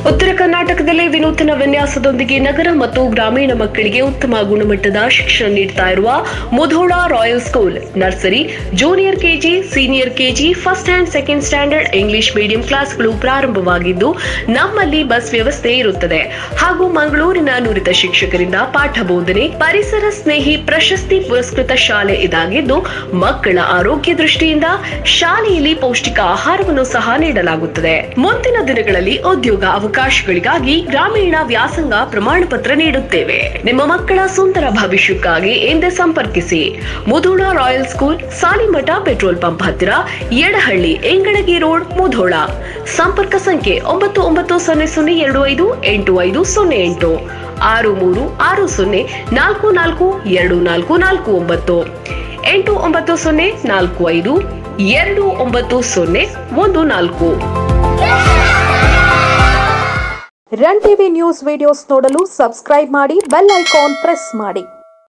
ಉತ್ತರ ಕರ್ನಾಟಕದಲ್ಲಿ ವಿನೂತನ ವಿನ್ಯಾಸದೊಂದಿಗೆ ನಗರ ಮತ್ತು ಗ್ರಾಮೀಣ ಮಕ್ಕಳಿಗೆ ಉತ್ತಮ ಗುಣಮಟ್ಟದ ಶಿಕ್ಷಣ ನೀಡ್ತಾ ಇರುವ Mudhol royal school nursery junior KG senior KG first and second standard English medium ಕ್ಲಾಸ್ಗಳು ಪ್ರಾರಂಭವಾಗಿದ್ದು ನಮ್ಮಲ್ಲಿ ಬಸ್ ವ್ಯವಸ್ಥೆ ಇರುತ್ತದೆ ಹಾಗೂ ಮಂಗಳೂರಿನ ನುರಿತ ಶಿಕ್ಷಕರಿಂದ ಪಾಠ ಬೋಧನೆ ಪರಿಸರ ಸ್ನೇಹಿ ಪ್ರಶಸ್ತಿ ಪುರಸ್ಕೃತ ಶಾಲೆ ಇದಾಗಿದ್ದು ಮಕ್ಕಳ ಆರೋಗ್ಯ ದೃಷ್ಟಿಯಿಂದ ಶಾಲೆಯಲ್ಲಿ ಪೌಷ್ಟಿಕ ಆಹಾರವನ್ನು ಸಹ ನೀಡಲಾಗುತ್ತದೆ ಮುಂದಿನ ದಿನಗಳಲ್ಲಿ ಉದ್ಯೋಗ ಅವಕಾಶಗಳಿಗಾಗಿ ಗ್ರಾಮೀಣ ವ್ಯಾಸಂಗ ಪ್ರಮಾಣ ಪತ್ರ ನೀಡುತ್ತೇವೆ ನಿಮ್ಮ ಮಕ್ಕಳ ಸುಂದರ ಭವಿಷ್ಯಕ್ಕಾಗಿ ಎಂದೇ ಸಂಪರ್ಕಿಸಿ Mudhol royal school Salimath petrol pump ಹತ್ತಿರ ಯಡಹಳ್ಳಿ ಎಂಗಡಗಿ ರೋಡ್ ಮುಧೋಳ ಸಂಪರ್ಕ ಸಂಖ್ಯೆ ಒಂಬತ್ತು ಒಂಬತ್ತು ಸೊನ್ನೆ ಸೊನ್ನೆ ಎರಡು ಐದು ಎಂಟು ಐದು ಸೊನ್ನೆ ಎಂಟು ಆರು ಮೂರು ಆರು ಸೊನ್ನೆ ನಾಲ್ಕು ನಾಲ್ಕು ಎರಡು ನಾಲ್ಕು ನಾಲ್ಕು ಒಂಬತ್ತು ಎಂಟು ಒಂಬತ್ತು ಸೊನ್ನೆ ನಾಲ್ಕು ಐದು ಎರಡು ಒಂಬತ್ತು ಸೊನ್ನೆ ಒಂದು ನಾಲ್ಕು ರನ್ ಟಿವಿ ನ್ಯೂಸ್ ವಿಡಿಯೋಸ್ ನೋಡಲು ಸಬ್ಸ್ಕ್ರೈಬ್ ಮಾಡಿ ಬೆಲ್ ಐಕಾನ್ ಪ್ರೆಸ್ ಮಾಡಿ